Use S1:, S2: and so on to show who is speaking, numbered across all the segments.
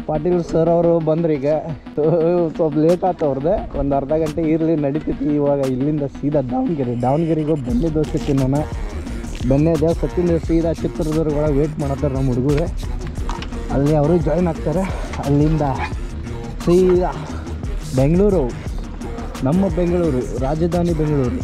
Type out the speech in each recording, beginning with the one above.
S1: Patil sir ಅವರು ಬಂದ್ರಿ ಈಗ ಸೊ, ಸ್ವಲ್ಪ ಲೇಟ್ ಆಯ್ತು ಅವ್ರದ್ದು ಒಂದು ಅರ್ಧ ಗಂಟೆ ಇರಲಿ ನಡೀತೈತಿ ಇವಾಗ ಇಲ್ಲಿಂದ ಸೀದಾ ದಾವಣಗೆರೆ ದಾವಣಗೆರೆಗೆ ಹೋಗಿ ಬೆಣ್ಣೆ ದೋಸೆ ತಿನ್ನೋಣ ಬೆಣ್ಣೆ ದೇವ ಸತ್ತಿನ ಸೀದಾ ಚಿತ್ರದುರ್ಗ ಒಳಗೆ ವೇಟ್ ಮಾಡತ್ತಾರೆ ನಮ್ಮ ಹುಡುಗರು ಅಲ್ಲಿ ಅವರು ಜಾಯ್ನ್ ಆಗ್ತಾರೆ ಅಲ್ಲಿಂದ ಸೀದಾ ಬೆಂಗಳೂರು ನಮ್ಮ ಬೆಂಗಳೂರು ರಾಜಧಾನಿ ಬೆಂಗಳೂರು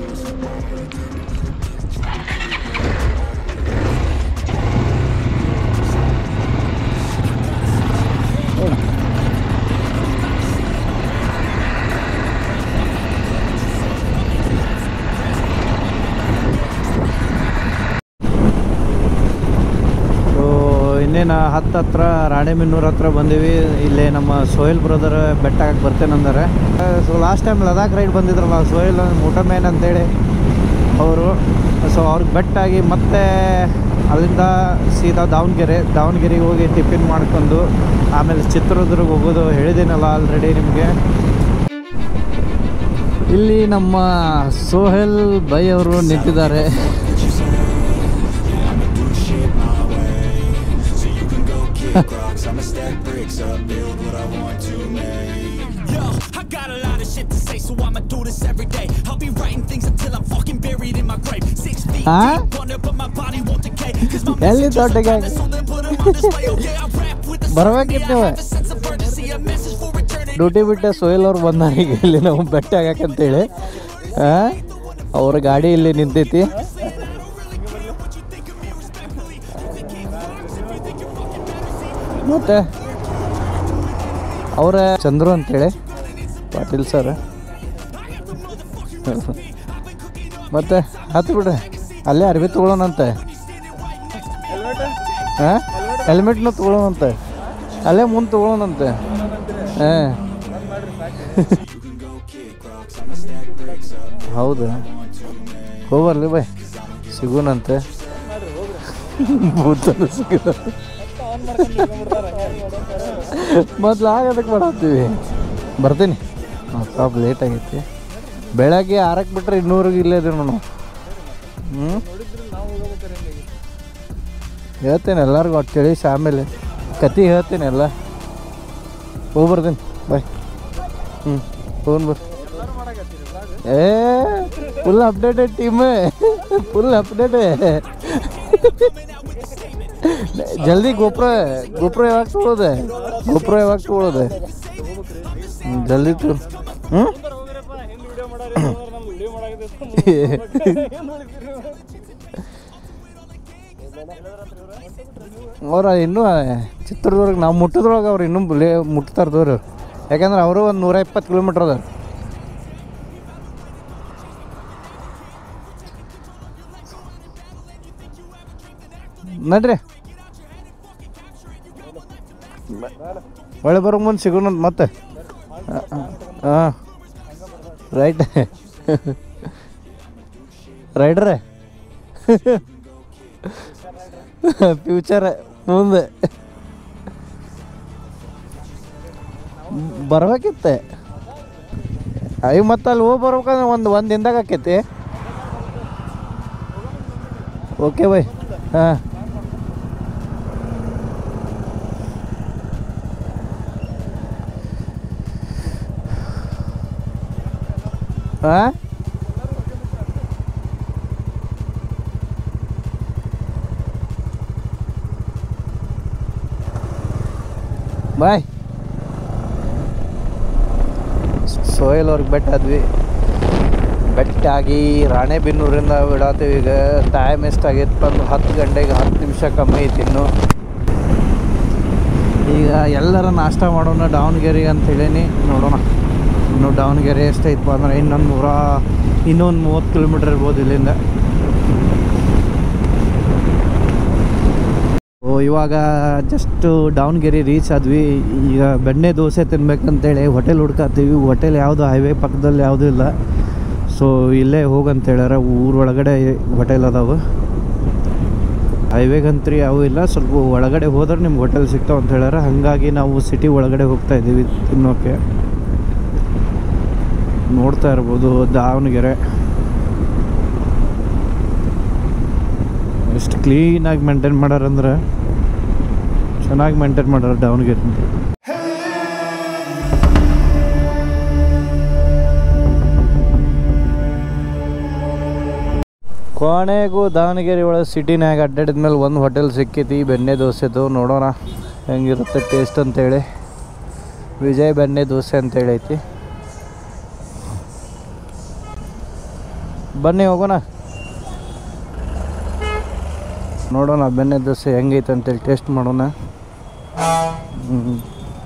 S1: ಸೊ ಇನ್ನೇನು ಹತ್ತು ಹತ್ರ ರಾಣೆಬೆನ್ನೂರು ಹತ್ರ ಬಂದೀವಿ ಇಲ್ಲಿ ನಮ್ಮ ಸೋಯಲ್ ಬ್ರದರ್ ಬೆಟ್ಟ ಹಾಕಿ ಬರ್ತೇನೆ so last time Ladakh ride ಬಂದಿದ್ರಲ್ಲ ಸೋಯಲ್ ಮ್ಯಾನ್ ಅಂತೇಳಿ ಅವರು ಸೊ ಅವ್ರಿಗೆ ಬೆಟ್ಟಾಗಿ ಮತ್ತೆ ಅಲ್ಲಿಂದ ಸೀದಾ ದಾವಣಗೆರೆ ದಾವಣಗೆರೆಗೆ ಹೋಗಿ ಟಿಫಿನ್ ಮಾಡ್ಕೊಂಡು ಆಮೇಲೆ ಚಿತ್ರದುರ್ಗ ಹೋಗೋದು ಹೇಳಿದ್ದೀನಲ್ಲ ಆಲ್ರೆಡಿ ನಿಮಗೆ ಇಲ್ಲಿ ನಮ್ಮ ಸೋಹೆಲ್ ಬೈ ಅವರು ನಿಂತಿದ್ದಾರೆ
S2: Yo, I got a lot of shit to say, so I'ma do this every day. I'll be writing things until I'm fucking buried in my grave. Six feet
S1: Huh?
S2: deep under, but my body won't decay. Cause my
S1: ಎಲ್ಲಿ
S2: messages are
S1: ತೋಟಗೆ?
S2: timeless, so then put 'em on display. Oh yeah, I rap with the
S1: ಬರ್ಬೇಕಿತ್ತು
S2: certainty. I
S1: ನೀವು.
S2: have a sense of urgency, a message for eternity.
S1: Duty ಬಿಟ್ಟೆ ಸೋಯಲ್ ಅವ್ರು ಬಂದಾರ ಈಗ ಇಲ್ಲಿ ನಾವು ಬೆಟ್ಟ ಹಾಕಂತೇಳಿ ಅವ್ರ ಗಾಡಿ ಇಲ್ಲಿ ನಿಂತೈತಿ ಮತ್ತೆ ಅವರ ಚಂದ್ರು ಅಂತೇಳಿ ಪಾಟೀಲ್ ಸರ್ ಮತ್ತೆ ಹತ್ತು ಬಿಡ್ರಿ ಅಲ್ಲೇ ಅರ್ಬಿ ತೊಗೊಳೋಣಂತೆ ಹಾಂ ಹೆಲ್ಮೆಟ್ನು ತೊಗೊಳೋಣಂತೆ ಅಲ್ಲೇ ಮುಂದೆ ತೊಗೊಳೋಣಂತೆ ಹಾಂ ಹೌದು ಹೋಗ್ಬರ್ಲಿ ಬಾಯ್ ಸಿಗೋಣಂತೆ ಭೂತನ ಸಿಗೋಣ ಮೊದ್ಲು ಆಗೋದಕ್ಕೆ ಮಾಡತ್ತೀವಿ ಬರ್ತೀನಿ ಸ್ವಲ್ಪ ಲೇಟ್ ಆಗೈತಿ ಬೆಳಗ್ಗೆ ಆರಕ್ಕೆ ಬಿಟ್ರೆ ಇನ್ನೂರಿಗೆ ಇಲ್ಲೇ ಇದೀವಿ ನಾವು ಹ್ಞೂ ಹೇಳ್ತೇನೆ ಎಲ್ಲರಿಗೂ ಒಟ್ಟು ತಿಳಿಸಿ ಆಮೇಲೆ ಕತೆ ಹೇಳ್ತೇನೆ ಎಲ್ಲ ಹೋಗಿ ಬರ್ತೀನಿ ಬಾಯ್ ಹ್ಞೂ ಹೋಗೋಣ ಬರ್ರಿ ಏ full updated team full update ಜಲ್ದಿ ಗೋಪ್ರ ಗೋಪ್ರ ಯಾವಾಗ ತೊಗೊಳೋದೆ ಗೋಪ್ರ ಯಾವಾಗ ತೊಗೊಳೋದೆ ಹ್ಮ್, ಜಲ್ದಿ ತು ಹ್ಞೂ ಅವ್ರ ಇನ್ನೂ ಚಿತ್ರದುರ್ಗ ನಾವು ಮುಟ್ಟಿದ್ರೊಳಗೆ ಅವ್ರು ಇನ್ನೂ ಲೇ ಮುಟ್ತಾರೆ ದೂರ ಯಾಕಂದ್ರೆ ಅವರು ಒಂದು ನೂರ ಇಪ್ಪತ್ತು ಕಿಲೋಮೀಟ್ರ್ ಅದ ನಡ್ರಿ ಒಳ್ಳೆ ಬರೋ ಮುಂದೆ ಸಿಗೋಣ ಮತ್ತೆ ಹಾಂ ರೈಟ್ ರೈಡ್ರೆ ಫ್ಯೂಚರ್ ಮುಂದೆ ಬರ್ಬೇಕಿತ್ತೆ ಅಯ್ಯ ಮತ್ತೆ ಅಲ್ಲಿ ಹೋಗಿ ಬರ್ಬೇಕಂದ್ರೆ ಒಂದು ಒಂದು ದಿನದಾಗ ಆಕೈತಿ ಓಕೆ ಬೈ ಹಾಂ ಹಾಂ ಬಾಯ್ ಸೋಯಲ್ ಅವ್ರಿಗೆ ಬೆಟ್ಟ ಆದ್ವಿ ಬೆಟ್ಟಾಗಿ ರಾಣೆಬೆನ್ನೂರಿಂದ ಬಿಡತ್ತೀವಿ ಈಗ ಟೈಮ್ ಎಷ್ಟಾಗೈತೆ ಒಂದು ಹತ್ತು ಗಂಟೆಗೆ ಹತ್ತು ನಿಮಿಷ ಕಮ್ಮಿ ಐತಿ ಇನ್ನು ಈಗ ಎಲ್ಲರ ನಾಷ್ಟ ಮಾಡೋಣ ದಾವಣಗೆರೆ ಅಂತ ಹೇಳೀನಿ ನೋಡೋಣ ಇನ್ನು ದಾವಣಗೆರೆ ಎಷ್ಟೈತಪ್ಪ ಅಂದ್ರೆ ಇನ್ನೊಂದು ನೂರ ಇನ್ನೊಂದು ಮೂವತ್ತು ಕಿಲೋಮೀಟ್ರ್ ಇರ್ಬೋದು ಇಲ್ಲಿಂದ ಓ ಇವಾಗ ಜಸ್ಟ್ ದಾವಣಗೆರೆ ರೀಚ್ ಆದ್ವಿ ಈಗ ಬೆಣ್ಣೆ ದೋಸೆ ತಿನ್ಬೇಕಂತೇಳಿ ಹೋಟೆಲ್ ಹುಡ್ಕಾತೀವಿ ಹೋಟೆಲ್ ಯಾವುದು ಹೈವೇ ಪಕ್ಕದಲ್ಲಿ ಯಾವುದೂ ಇಲ್ಲ ಸೊ ಇಲ್ಲೇ ಹೋಗಂತ ಹೇಳ್ಯಾರ ಊರೊಳಗಡೆ ಹೋಟೆಲ್ ಅದಾವು ಹೈವೇಗಂತ್ರಿ ಯಾವೂ ಇಲ್ಲ ಸ್ವಲ್ಪ ಒಳಗಡೆ ಹೋದ್ರೆ ನಿಮ್ಗೆ ಹೋಟೆಲ್ ಸಿಗ್ತಾವ ಅಂತ ಹೇಳ್ಯಾರ ಹಾಗಾಗಿ ನಾವು ಸಿಟಿ ಒಳಗಡೆ ಹೋಗ್ತಾ ಇದ್ದೀವಿ ತಿನ್ನೋಕ್ಕೆ ನೋಡ್ತಾ ಇರ್ಬೋದು ದಾವಣಗೆರೆ ಎಷ್ಟು ಕ್ಲೀನಾಗಿ ಮೇಂಟೈನ್ ಮಾಡ್ಯಾರಂದ್ರೆ ಚೆನ್ನಾಗಿ ಮೇಂಟೈನ್ ಮಾಡ್ಯಾರ ದಾವಣಗೆರೆ ಕೊನೆಗೂ ದಾವಣಗೆರೆ ಒಳಗೆ ಸಿಟಿನಾಗ ಅಡ್ಡಾಡಿದ ಮೇಲೆ ಒಂದು ಹೋಟೆಲ್ ಸಿಕ್ಕೈತಿ ಬೆಣ್ಣೆ ದೋಸೆದು ನೋಡೋಣ ಹೆಂಗಿರುತ್ತೆ ಟೇಸ್ಟ್ ಅಂತೇಳಿ ವಿಜಯ್ ಬೆಣ್ಣೆ ದೋಸೆ ಅಂತೇಳಿ ಐತಿ ಬನ್ನಿ ಹೋಗೋಣ ನೋಡೋಣ ಬೆಣ್ಣೆ ದೋಸೆ ಹೆಂಗೈತೆ ಅಂತೇಳಿ ಟೇಸ್ಟ್ ಮಾಡೋಣ ಹ್ಮ್.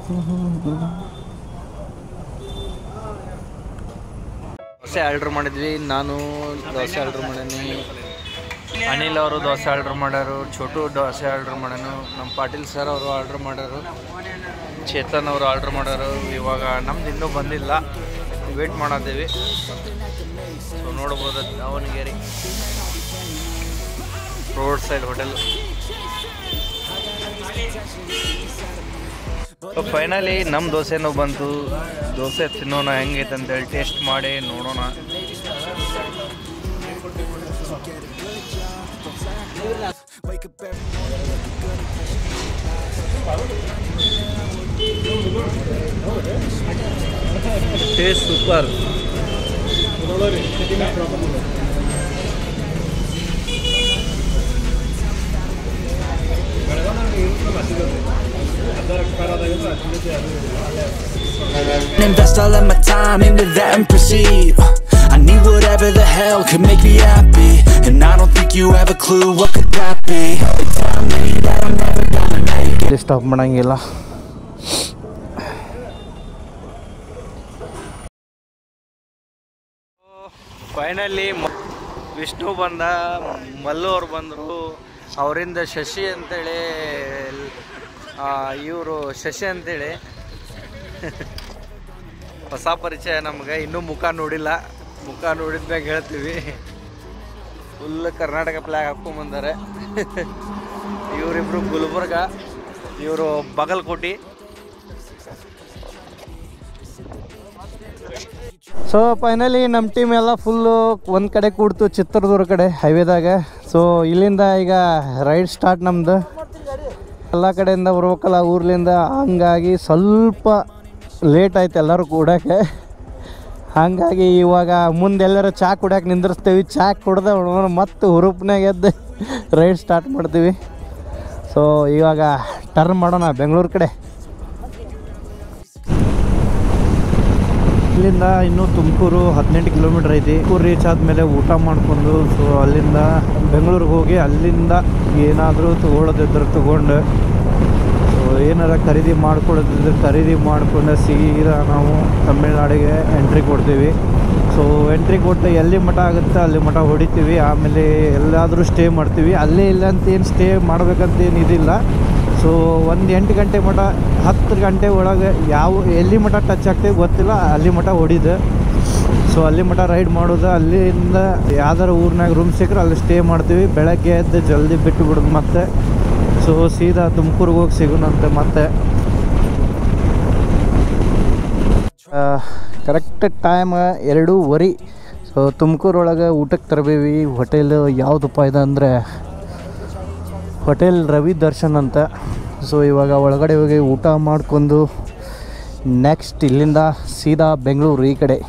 S1: ದೋಸೆ ಆರ್ಡ್ರ್ ಮಾಡಿದ್ವಿ ನಾನು ದೋಸೆ ಆರ್ಡ್ರ್ ಮಾಡೀನಿ ಅನಿಲ್ ಅವರು ದೋಸೆ ಆರ್ಡ್ರ್ ಮಾಡ್ಯಾರು ಛೋಟು ದೋಸೆ ಆರ್ಡ್ರ್ ಮಾಡ್ಯಾನು ನಮ್ಮ ಪಾಟೀಲ್ ಸರ್ ಅವರು ಆರ್ಡ್ರ್ ಮಾಡ್ಯಾರು ಚೇತನ್ ಅವರು ಆರ್ಡ್ರ್ ಮಾಡ್ಯಾರು ಇವಾಗ ನಮ್ದು ಇನ್ನೂ ಬಂದಿಲ್ಲ ವೇಟ್ ಮಾಡತ್ತೀವಿ ಸೊ ನೋಡ್ಬೋದು Davangere road side hotel finally ನಮ್ಮ ದೋಸೆನೂ ಬಂತು ದೋಸೆ ತಿನ್ನೋಣ ಹೆಂಗೈತೆ ಅಂತೇಳಿ ಟೇಸ್ಟ್ ಮಾಡಿ ನೋಡೋಣ taste super
S2: Invest all of my time into that and proceed. I need whatever the hell could make me happy. And I don't think you have a clue what could that be. They tell me that I'm never gonna make it.
S1: ಇಲ್ಲಿ stop ಮಾಡಂಗಿಲ್ಲ finally Vishnu ಬಂದ ಮಲ್ಲು ಅವ್ರು ಬಂದರು ಅವರಿಂದ ಶಶಿ ಅಂತೇಳಿ ಇವರು ಶಶಿ ಅಂತೇಳಿ ಹೊಸ ಪರಿಚಯ ನಮ್ಗೆ ಇನ್ನೂ ಮುಖ ನೋಡಿಲ್ಲ ಮುಖ ನೋಡಿದ್ಮ್ಯಾಗ ಹೇಳ್ತೀವಿ ಫುಲ್ ಕರ್ನಾಟಕ ಫ್ಲಾಗ್ ಹಾಕ್ಕೊಂಬಂದಾರೆ ಇವರಿಬ್ರು ಗುಲ್ಬರ್ಗ ಇವರು ಬಾಗಲಕೋಟಿ ಸೊ ಫೈನಲಿ ನಮ್ಮ ಟೀಮ್ ಎಲ್ಲ ಫುಲ್ಲು ಒಂದು ಕಡೆ ಕೂಡ್ತು ಚಿತ್ರದುರ್ಗ ಕಡೆ ಹೈವೇದಾಗ ಸೊ ಇಲ್ಲಿಂದ ಈಗ ರೈಡ್ ಸ್ಟಾರ್ಟ್ ನಮ್ಮದು ಎಲ್ಲ ಕಡೆಯಿಂದ ಬರ್ಬೇಕಲ್ಲ ಊರ್ಲಿಂದ ಹಂಗಾಗಿ ಸ್ವಲ್ಪ ಲೇಟ್ ಆಯ್ತು ಎಲ್ಲರೂ ಕೂಡಕ್ಕೆ ಹಾಗಾಗಿ ಇವಾಗ ಮುಂದೆ ಎಲ್ಲರೂ ಚಾ ಕುಡಿಯೋಕೆ ನಿಂದಿರ್ಸ್ತೀವಿ ಚಾ ಕುಡ್ದೆ ಮತ್ತೆ ಹುರುಪ್ನಾಗ ಎದ್ದು ರೈಡ್ ಸ್ಟಾರ್ಟ್ ಮಾಡ್ತೀವಿ ಸೊ ಇವಾಗ ಟರ್ನ್ ಮಾಡೋಣ ಬೆಂಗಳೂರು ಕಡೆ ಇಲ್ಲಿಂದ ಇನ್ನೂ ತುಮಕೂರು ಹದಿನೆಂಟು ಕಿಲೋಮೀಟ್ರ್ ಐತಿ ತುಮಕೂರು ರೀಚ್ ಆದಮೇಲೆ ಊಟ ಮಾಡ್ಕೊಂಡು ಸೊ ಅಲ್ಲಿಂದ ಬೆಂಗಳೂರಿಗೆ ಹೋಗಿ ಅಲ್ಲಿಂದ ಏನಾದರೂ ತೊಗೊಳೋದಿದ್ರೆ ತೊಗೊಂಡು ಸೊ ಏನಾರ ಖರೀದಿ ಮಾಡ್ಕೊಳ್ಳೋದಿದ್ರೆ ಖರೀದಿ ಮಾಡ್ಕೊಂಡು ಸೀದಾ ನಾವು ತಮಿಳ್ನಾಡಿಗೆ ಎಂಟ್ರಿ ಕೊಡ್ತೀವಿ ಸೊ ಎಂಟ್ರಿ ಕೊಟ್ಟು ಎಲ್ಲಿ ಮಠ ಆಗುತ್ತೆ ಅಲ್ಲಿ ಮಠ ಹೊಡಿತೀವಿ ಆಮೇಲೆ ಎಲ್ಲಾದರೂ ಸ್ಟೇ ಮಾಡ್ತೀವಿ ಅಲ್ಲೇ ಇಲ್ಲ ಅಂತ ಏನು ಸ್ಟೇ ಮಾಡ್ಬೇಕಂತ ಏನು ಇದಿಲ್ಲ ಸೊ ಒಂದು ಎಂಟು ಗಂಟೆ ಮಠ ಹತ್ತು ಗಂಟೆ ಒಳಗೆ ಯಾವ ಎಲ್ಲಿ ಮಠ ಟಚ್ ಆಗ್ತೀವಿ ಗೊತ್ತಿಲ್ಲ ಅಲ್ಲಿ ಮಠ ಹೊಡಿದು ಸೊ ಅಲ್ಲಿ ಮಠ ರೈಡ್ ಮಾಡೋದು ಅಲ್ಲಿಂದ ಯಾವ್ದಾರು ಊರ್ನಾಗ ರೂಮ್ ಸಿಕ್ಕರೆ ಅಲ್ಲಿ ಸ್ಟೇ ಮಾಡ್ತೀವಿ ಬೆಳಗ್ಗೆ ಎದ್ದು ಜಲ್ದಿ ಬಿಟ್ಟು ಬಿಡೋದು ಮತ್ತೆ ಸೊ ಸೀದಾ ತುಮಕೂರಿಗೆ ಹೋಗಿ ಸಿಗೋಣಂತೆ ಮತ್ತೆ ಕರೆಕ್ಟ್ ಟೈಮ್ ಎರಡೂವರೆ ಸೊ ತುಮಕೂರೊಳಗೆ ಊಟಕ್ಕೆ ತರಬೇವಿ ಹೋಟೆಲ್ ಯಾವುದಪ್ಪ ಇದೆ ಅಂದರೆ ಹೋಟೆಲ್ ರವಿ ದರ್ಶನ್ ಅಂತ ಸೊ ಇವಾಗ ಒಳಗಡೆ ಹೋಗಿ ಊಟ ಮಾಡ್ಕೊಂಡು ನೆಕ್ಸ್ಟ್ ಇಲ್ಲಿಂದ ಸೀದಾ ಬೆಂಗಳೂರು ಈ ಕಡೆ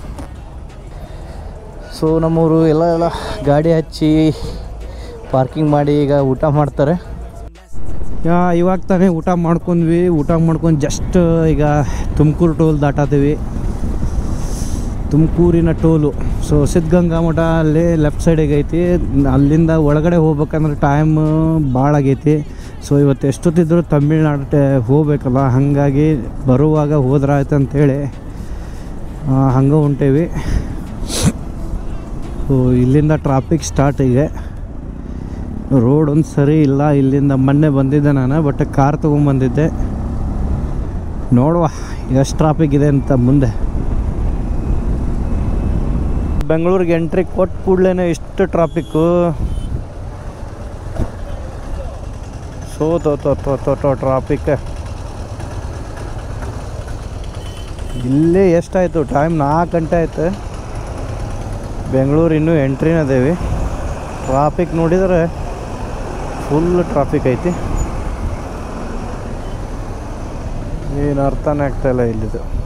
S1: ಸೊ ನಮ್ಮವರು ಎಲ್ಲ ಎಲ್ಲ ಗಾಡಿ ಹಚ್ಚಿ ಪಾರ್ಕಿಂಗ್ ಮಾಡಿ ಈಗ ಊಟ ಮಾಡ್ತಾರೆ ಇವಾಗ ತಾನೇ ಊಟ ಮಾಡ್ಕೊಂಡ್ವಿ ಊಟ ಮಾಡ್ಕೊಂಡು ಜಸ್ಟ್ ಈಗ ತುಮಕೂರು ಟೋಲ್ ದಾಟಾತೀವಿ ತುಮಕೂರಿನ ಟೋಲು ಸೊ ಸಿದ್ಧಗಂಗಾ ಮಠ ಅಲ್ಲಿ ಲೆಫ್ಟ್ ಸೈಡಿಗೆ ಐತಿ ಅಲ್ಲಿಂದ ಒಳಗಡೆ ಹೋಗ್ಬೇಕಂದ್ರೆ ಟೈಮ್ ಭಾಳ ಆಗೈತಿ ಸೊ ಇವತ್ತು ಎಷ್ಟೊತ್ತಿದ್ರು ತಮಿಳ್ನಾಡು ಟೆ- ಹೋಗ್ಬೇಕಲ್ಲ ಹಾಗಾಗಿ ಬರುವಾಗ ಹೋದ್ರೆ ಆಯ್ತು ಅಂತೇಳಿ ಹಂಗೆ ಹೊಂಟೇವಿ ಸೊ ಇಲ್ಲಿಂದ ಟ್ರಾಫಿಕ್ ಸ್ಟಾರ್ಟ್ ಈಗ ರೋಡ್ ಒಂದು ಸರಿ ಇಲ್ಲ ಇಲ್ಲಿಂದ ಮೊನ್ನೆ ಬಂದಿದ್ದೆ ನಾನು ಬಟ್ ಕಾರ್ ತೊಗೊಂಬಂದಿದ್ದೆ ನೋಡುವ ಎಷ್ಟು ಟ್ರಾಫಿಕ್ ಇದೆ ಅಂತ ಮುಂದೆ ಬೆಂಗಳೂರಿಗೆ ಎಂಟ್ರಿ ಕೊಟ್ಟ ಕೂಡಲೇ ಇಷ್ಟು ಟ್ರಾಫಿಕ್ಕು ಸೋ ತೋ ತೋ ತೋ ತೋ ತೋ ಟ್ರಾಫಿಕ್ ಇಲ್ಲೇ ಎಷ್ಟಾಯಿತು ಟೈಮ್ ನಾಲ್ಕು ಗಂಟೆ ಆಯ್ತು ಬೆಂಗಳೂರು ಇನ್ನೂ ಎಂಟ್ರಿನ ಅದೇವಿ ಟ್ರಾಫಿಕ್ ನೋಡಿದರೆ ಫುಲ್ ಟ್ರಾಫಿಕ್ ಐತಿ ಏನು ಅರ್ಥನೇ ಆಗ್ತಾಯಿಲ್ಲ ಇಲ್ಲಿದು